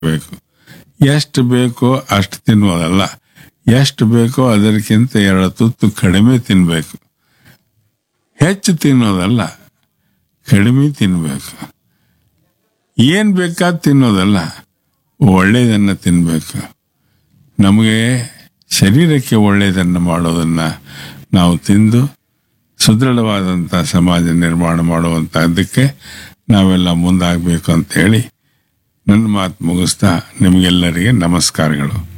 ಬೇಕು ಎಷ್ಟು ಬೇಕೋ ಅಷ್ಟು ತಿನ್ನುವುದಲ್ಲ ಎಷ್ಟು ಬೇಕೋ ಅದಕ್ಕಿಂತ ಎರಡು ತುತ್ತು ಕಡಿಮೆ ತಿನ್ನಬೇಕು ಹೆಚ್ಚು ತಿನ್ನೋದಲ್ಲ ಕಡಿಮೆ ತಿನ್ನಬೇಕು ಏನು ಬೇಕಾದ ತಿನ್ನೋದಲ್ಲ ಒಳ್ಳೆಯದನ್ನು ತಿನ್ನಬೇಕು ನಮಗೆ ಶರೀರಕ್ಕೆ ಒಳ್ಳೆಯದನ್ನು ಮಾಡೋದನ್ನು ನಾವು ತಿಂದು ಸುದೃಢವಾದಂಥ ಸಮಾಜ ನಿರ್ಮಾಣ ಮಾಡುವಂಥದ್ದಕ್ಕೆ ನಾವೆಲ್ಲ ಮುಂದಾಗಬೇಕು ಅಂತೇಳಿ ನನ್ನ ಮಾತು ಮುಗಿಸ್ತಾ ನಿಮಗೆಲ್ಲರಿಗೆ ನಮಸ್ಕಾರಗಳು